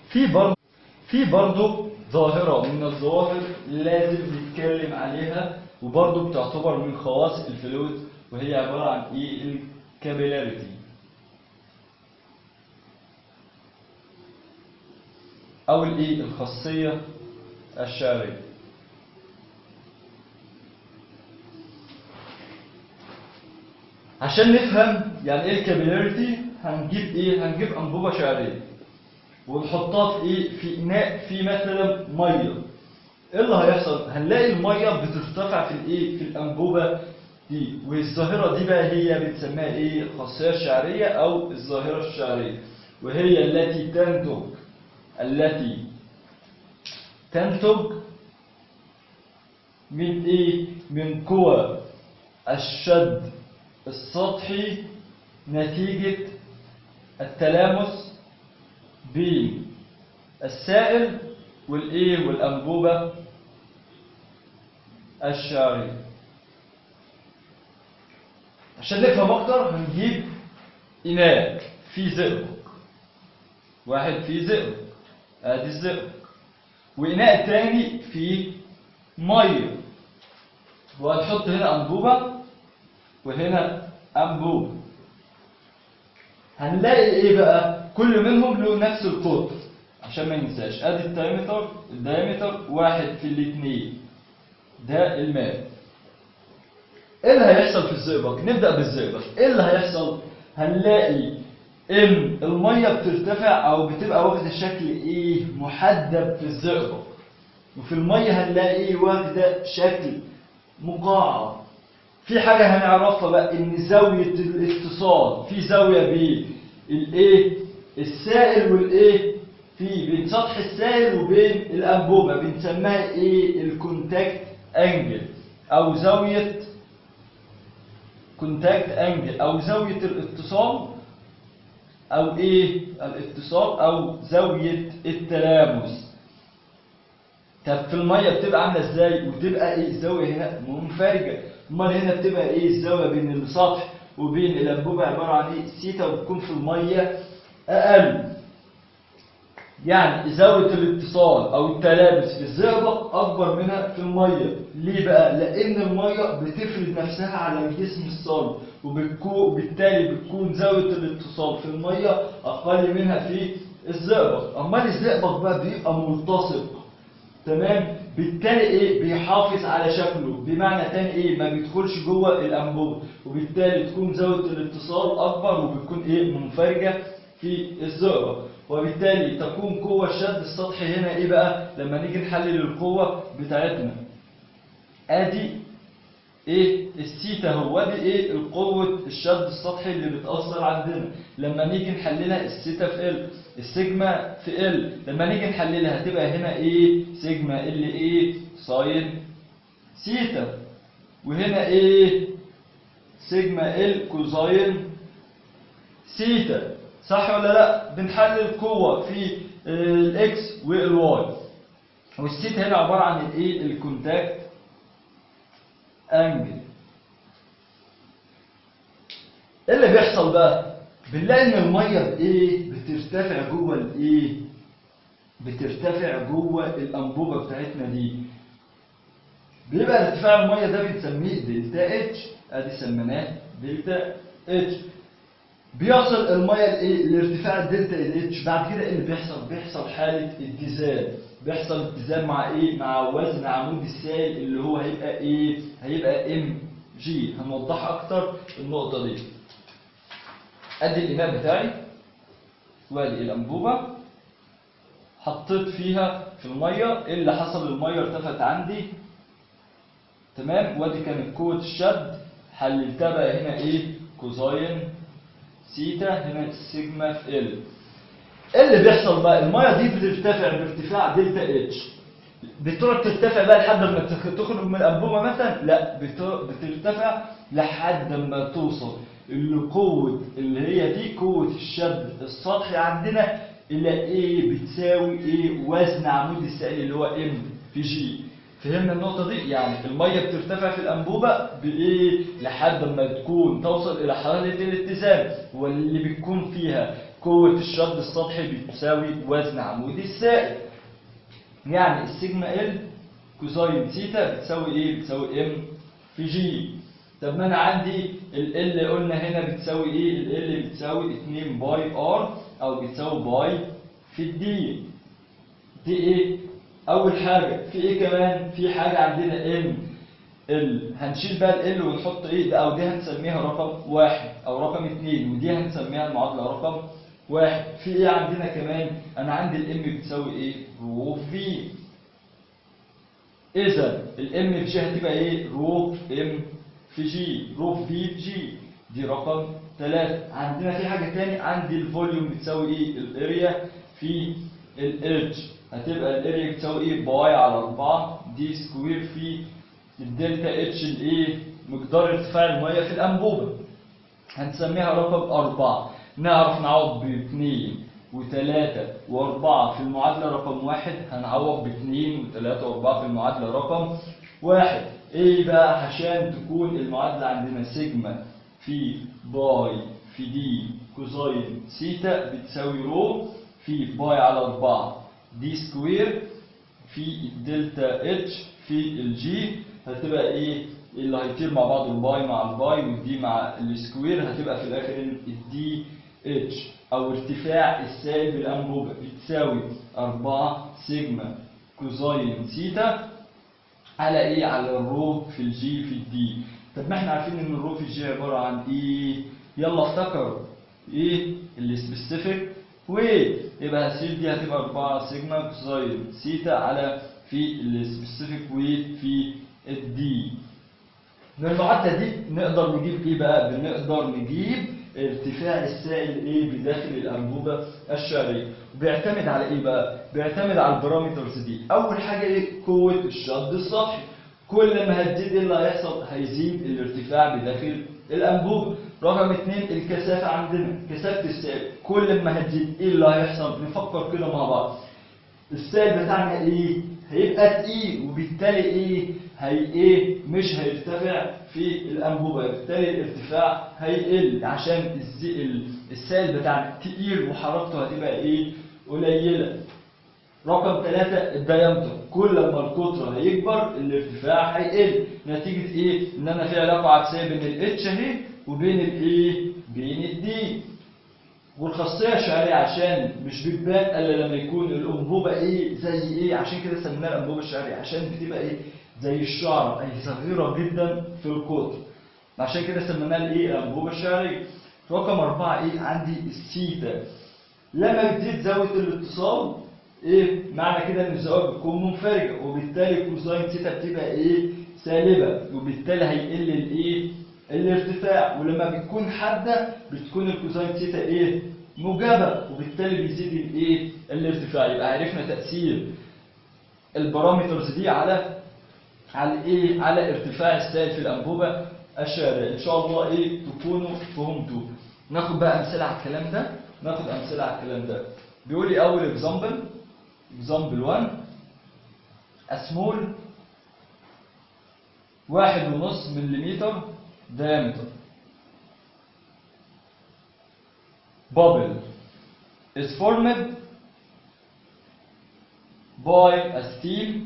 في برضه في برضه ظاهرة من الظواهر لازم نتكلم عليها وبرضه بتعتبر من خواص الفلويد وهي عبارة عن ايه الكابيلاريتي او الايه الخاصية الشعرية عشان نفهم يعني ايه الكابيلاريتي هنجيب ايه هنجيب انبوبة شعرية ونحطها في ايه في اناء فيه مثلا ميه ايه اللي هيحصل هنلاقي الميه بترتفع في الايه في الانبوبه دي والظاهره دي بقى هي بنسميها ايه الخاصيه الشعريه او الظاهره الشعريه وهي التي تنتج التي تنتج من ايه من قوى الشد السطحي نتيجه التلامس بين السائل والايه والانبوبه الشعريه عشان نفهم اكتر هنجيب اناء فيه زئبق واحد فيه زئبق ادي الزئبق واناء تاني فيه ميه وهنحط هنا انبوبه وهنا انبوبه هنلاقي ايه بقى كل منهم له نفس القطر عشان ما ننساش ادي الدايمتر الدايمتر واحد في الاثنين ده الماء ايه اللي هيحصل في الزئبق نبدا بالزئبق ايه اللي هيحصل هنلاقي ان الميه بترتفع او بتبقى واخده شكل ايه محدب في الزئبق وفي الميه هنلاقي ايه واخده شكل مقعر في حاجه هنعرفها بقى ان زاويه الاتصال في زاويه بين الايه السائل والايه في بين سطح السائل وبين الانبوبه بنسميها ايه الكونتاكت انجل او زاويه كونتاكت انجل او زاويه الاتصال او ايه الاتصال او زاويه التلامس طب في الميه بتبقى عامله ازاي وتبقى ايه الزاويه هنا منفرجه امال هنا بتبقى ايه الزاويه بين السطح وبين الانبوبه عباره عن ايه سيتا وبتكون في الميه اقل يعني زاويه الاتصال او التلامس في الزئبق اكبر منها في الميه ليه بقى لان الميه بتفرد نفسها على الجسم الصلب وبتكون وبالتالي بتكون زاويه الاتصال في الميه اقل منها في الزئبق امال الزئبق بقى بيبقى ملتصق تمام بالتالي ايه بيحافظ على شكله بمعنى تاني ايه ما بيدخلش جوه الانبوبه وبالتالي تكون زاويه الاتصال اكبر وبتكون ايه منفرجه في الزئبق وبالتالي تكون قوه الشد السطحي هنا ايه بقى لما نيجي نحلل القوه بتاعتنا ادي ايه السيتا هو دي ايه القوه الشد السطحي اللي بتاثر عندنا لما نيجي نحللها السيتا في ال السيجما في ال لما نيجي نحللها هتبقى هنا ايه سيجما ال ايه ساين سيتا وهنا ايه سيجما ال كوزاين سيتا صح ولا لا بنحلل قوه في الاكس والواي والسيتا هنا عباره عن الايه الكونتاكت انجل ايه اللي بيحصل بقى بنلاقي ان الميه بايه بترتفع جوه الايه بترتفع جوه الانبوبه بتاعتنا دي بيبقى ارتفاع الميه ده بنسميه دلتا اتش ادي سميناه دلتا اتش بيصل الميه لايه لارتفاع الدلتا اتش بعد كده ايه اللي بيحصل بيحصل حاله اتزان بيحصل اتزان مع ايه مع وزن عمود السائل اللي هو هيبقى ايه هيبقى ام جي هنوضحها اكتر النقطه دي ادي الاناء بتاعي وادي الانبوبه حطيت فيها في الميه ايه اللي حصل الميه ارتفعت عندي تمام وادي كانت قوه الشد حللتها بقى هنا ايه كوزاين سيتا هنا السيجما في ال ايه اللي بيحصل بقى الميه دي بترتفع بارتفاع دلتا اتش بتقعد ترتفع بقى لحد ما تخرج من الانبوبه مثلا لا بترتفع لحد ما توصل القوة اللي هي دي قوة الشد السطحي عندنا اللي ايه بتساوي ايه وزن عمود السائل اللي هو ام في جي فهمنا النقطة دي يعني المية بترتفع في الأنبوبة بإيه لحد ما تكون توصل إلى حالة الاتزان واللي بتكون فيها قوة الشد السطحي بتساوي وزن عمودي السائل يعني السيجما ال كوساين سيتا بتساوي ايه؟ بتساوي ام في جي طب ما انا عندي ال ال قلنا هنا بتساوي ايه؟ ال ال بتساوي 2 باي ار او بتساوي باي في الدي دي ايه؟ اول حاجة في ايه كمان؟ في حاجة عندنا ام ال هنشيل بقى ال ونحط ايه؟ ده او دي هنسميها رقم واحد او رقم اتنين ودي هنسميها المعادلة رقم واحد في ايه عندنا كمان؟ انا عندي الام بتساوي ايه؟ رو في اذا الام في جي هتبقى ايه رو ام في جي رو في في جي دي رقم 3 عندنا في حاجه تاني عندي الفوليوم بتساوي ايه الاريا في الارج هتبقى الاريا بتساوي ايه باي على 4 دي سكوير في الدلتا اتش الايه مقدار ارتفاع الميه في الانبوبه هنسميها رقم 4 نعرف نعوض ب 2 وثلاثة وأربعة في المعادلة رقم واحد هنعوض باثنين وثلاثة وأربعة في المعادلة رقم واحد إيه بقى عشان تكون المعادلة عندنا سيجما في باي في دي كوزاين سيتا بتساوي رو في باي على أربعة دي سكوير في الدلتا اتش في الجي هتبقى ايه اللي هيطير مع بعض الباي مع الباي والدي مع السكوير هتبقى في الاخر الدي اتش او ارتفاع السالب الانبوبه بتساوي 4 سيجما كوزاين سيتا على ايه على الرو في الجي في الدي طب ما احنا عارفين ان الرو في الجي عباره عن ايه يلا افتكروا ايه السبيسيفيك ويت يبقى هسيب دي هتبقى 4 سيجما كوزاين سيتا على في السبيسيفيك ويت في الدي من المعادله دي نقدر نجيب ايه بقى بنقدر نجيب ارتفاع السائل ايه بداخل الانبوبه الشعريه بيعتمد على ايه بقى بيعتمد على البارامترز دي اول حاجه ايه قوه الشد السطحي كل ما هتزيد ايه اللي هيحصل هيزيد الارتفاع بداخل الانبوبه رقم اثنين الكثافه عندنا كثافه السائل كل ما هتزيد ايه اللي هيحصل نفكر كده مع بعض السائل بتاعنا ايه هيبقى تقيل وبالتالي ايه هي ايه مش هيرتفع في الانبوبه بالتالي الارتفاع هيقل عشان الزي- ال- السائل بتاعنا تقيل وحركته هتبقى ايه قليله رقم ثلاثة الديامتر كل ما القطر هيكبر الارتفاع هيقل نتيجة ايه؟ ان انا في علاقة عكسية بين الاتش اهي وبين الايه؟ بين الدي والخاصية الشعرية عشان مش بتبان الا لما يكون الانبوبة ايه زي ايه عشان كده سميناها الانبوبة الشعرية عشان بتبقى ايه زي الشعر اي صغيرة جدا في القطر عشان كده سميناها الايه الانبوبة الشعرية رقم أربعة ايه عندي السيتا لما بتزيد زاوية الاتصال ايه معنى كده ان الزوايا بتكون منفرجة وبالتالي كوزاين سيتا بتبقى ايه سالبة وبالتالي هيقل الايه الارتفاع ولما بتكون حادة بتكون الكوزاين سيتا ايه موجبة وبالتالي بيزيد الايه الارتفاع يبقى عرفنا تأثير البارامترز دي على على ايه على ارتفاع السائل في الانبوبه الشعريه ان شاء الله ايه تكونوا فهمتوا ناخد بقى امثله على الكلام ده ناخد امثله على الكلام ده بيقول لي اول اكزامبل اكزامبل 1 اسمول واحد ونص مليمتر diameter bubble is formed by a steam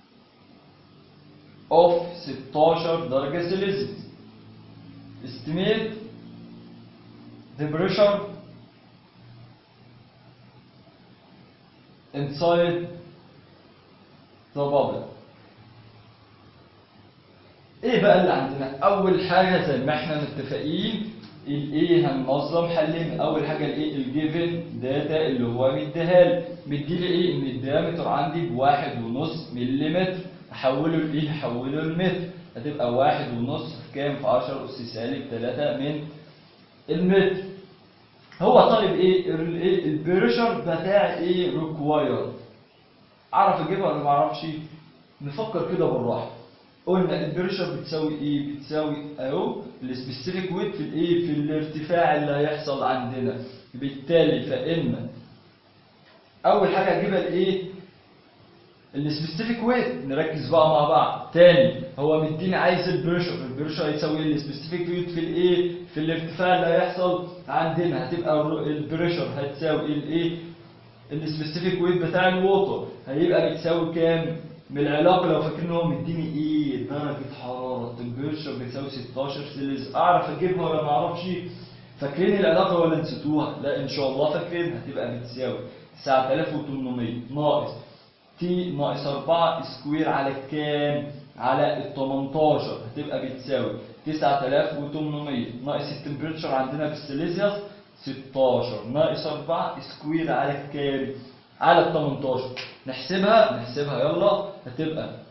of 16 درجة سيليزيوس estimate the pressure inside the bubble ايه بقى اللي عندنا اول حاجه زي ما احنا متفقين الايه هننظم حلين اول حاجه الايه الجيفن داتا اللي هو مديها لي مديلي ايه ان الديامتر عندي بواحد ونص مليمتر احوله لايه احوله لمتر هتبقى واحد ونص في كام في 10 اس سالب 3 من المتر هو طالب ايه ال- إيه؟ البريشر بتاع ايه ريكوايرد اعرف اجيبها ولا ما اعرفش نفكر كده بالراحه قلنا البريشر بتساوي ايه بتساوي اهو السبيسيفيك ويت في الايه في الارتفاع اللي هيحصل عندنا بالتالي فان اول حاجه اجيبها الايه السبيسيفيك ويت نركز بقى مع بعض تاني هو مديني عايز البريشر البريشر هيساوي ايه السبيسيفيك ويت في الايه في الارتفاع اللي هيحصل عندنا هتبقى الر- البريشر هتساوي الايه السبيسيفيك ويت بتاع الووتر هيبقى بتساوي كام من العلاقه لو فاكرين هو مديني ايه درجه حراره التمبريتشر بتساوي 16 سيليز اعرف اجيبها ولا ما اعرفش فاكرين العلاقه ولا نسيتوها لا ان شاء الله فاكرينها هتبقى بتساوي 9800 ناقص تي ناقص 4 سكوير على كام على ال 18 هتبقى بتساوي 9800 ناقص التمبريتشر عندنا في السيليزيوس 16 ناقص 4 سكوير على كام على ال 18 نحسبها نحسبها يلا هتبقى